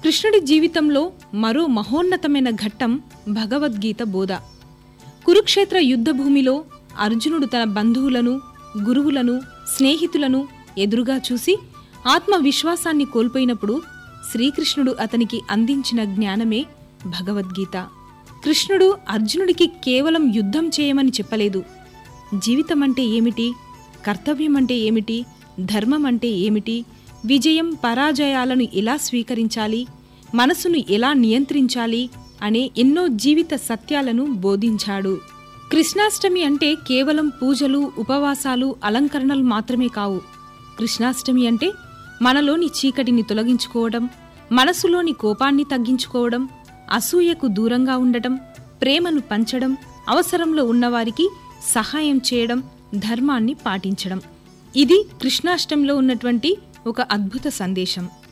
కృష్ణుడి జీవితంలో మరో మహోన్నతమైన ఘట్టం భగవద్గీత బోధ కురుక్షేత్ర యుద్ధభూమిలో అర్జునుడు తన బంధువులను గురువులను స్నేహితులను ఎదురుగా చూసి ఆత్మవిశ్వాసాన్ని కోల్పోయినప్పుడు శ్రీకృష్ణుడు అతనికి అందించిన జ్ఞానమే భగవద్గీత కృష్ణుడు అర్జునుడికి కేవలం యుద్ధం చేయమని చెప్పలేదు జీవితం అంటే ఏమిటి కర్తవ్యం అంటే ఏమిటి ధర్మం అంటే ఏమిటి విజయం పరాజయాలను ఎలా స్వీకరించాలి మనసును ఎలా నియంత్రించాలి అనే ఎన్నో జీవిత సత్యాలను బోధించాడు కృష్ణాష్టమి అంటే కేవలం పూజలు ఉపవాసాలు అలంకరణలు మాత్రమే కావు కృష్ణాష్టమి అంటే మనలోని చీకటిని తొలగించుకోవడం మనసులోని కోపాన్ని తగ్గించుకోవడం అసూయకు దూరంగా ఉండటం ప్రేమను పంచడం అవసరంలో ఉన్నవారికి సహాయం చేయడం ధర్మాన్ని పాటించడం ఇది కృష్ణాష్టమిలో ఉన్నటువంటి ఒక అద్భుత సందేశం